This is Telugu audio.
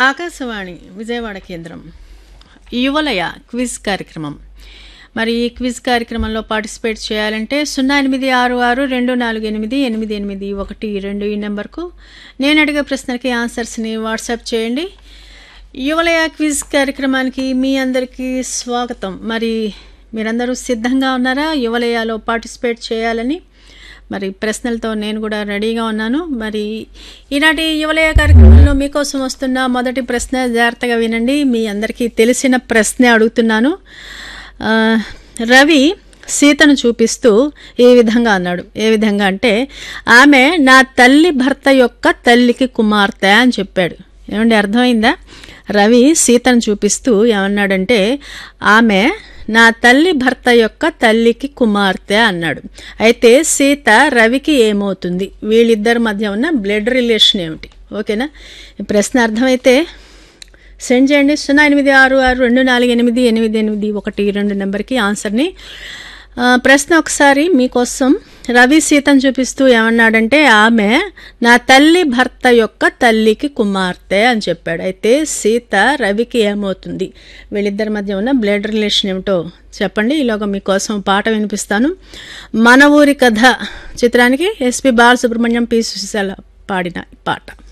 ఆకాశవాణి విజయవాడ కేంద్రం యువలయ క్విజ్ కార్యక్రమం మరి ఈ క్విజ్ కార్యక్రమంలో పార్టిసిపేట్ చేయాలంటే సున్నా ఎనిమిది ఆరు ఆరు రెండు నాలుగు ఎనిమిది ఎనిమిది ఎనిమిది ఒకటి రెండు ఈ నెంబర్కు నేను అడిగే ప్రశ్నలకి ఆన్సర్స్ని వాట్సాప్ చేయండి యువలయ క్విజ్ కార్యక్రమానికి మీ అందరికీ స్వాగతం మరి మీరందరూ సిద్ధంగా ఉన్నారా యువలయలో పార్టిసిపేట్ చేయాలని మరి ప్రశ్నలతో నేను కూడా రెడీగా ఉన్నాను మరి ఈనాటి యువలయ కార్యక్రమంలో మీకోసం వస్తున్న మొదటి ప్రశ్న జాగ్రత్తగా వినండి మీ అందరికీ తెలిసిన ప్రశ్నే అడుగుతున్నాను ఆ, రవి సీతను చూపిస్తూ ఏ విధంగా అన్నాడు ఏ విధంగా అంటే ఆమె నా తల్లి భర్త యొక్క తల్లికి కుమార్తె అని చెప్పాడు ఏమండి అర్థమైందా రవి సీతను చూపిస్తూ ఏమన్నాడంటే ఆమె నా తల్లి భర్త యొక్క తల్లికి కుమార్తె అన్నాడు అయితే సీత రవికి ఏమవుతుంది వీళ్ళిద్దరి మధ్య ఉన్న బ్లడ్ రిలేషన్ ఏమిటి ఓకేనా ఈ ప్రశ్న అర్థమైతే సెండ్ చేయండి సున్నా ఎనిమిది ఆరు ఆరు రెండు నాలుగు ఎనిమిది ఎనిమిది ఎనిమిది ఒకటి రెండు నెంబర్కి ఆన్సర్ని ఆ, ప్రశ్న ఒకసారి మీకోసం రవి సీతను చూపిస్తూ ఏమన్నాడంటే ఆమె నా తల్లి భర్త యొక్క తల్లికి కుమార్తె అని చెప్పాడు అయితే సీత రవికి ఏమవుతుంది వీళ్ళిద్దరి మధ్య ఉన్న బ్లడ్ రిలేషన్ ఏమిటో చెప్పండి ఈలోగా మీకోసం పాట వినిపిస్తాను మన ఊరి కథ చిత్రానికి ఎస్పి బాలసుబ్రహ్మణ్యం పి సుశీల పాడిన ఈ పాట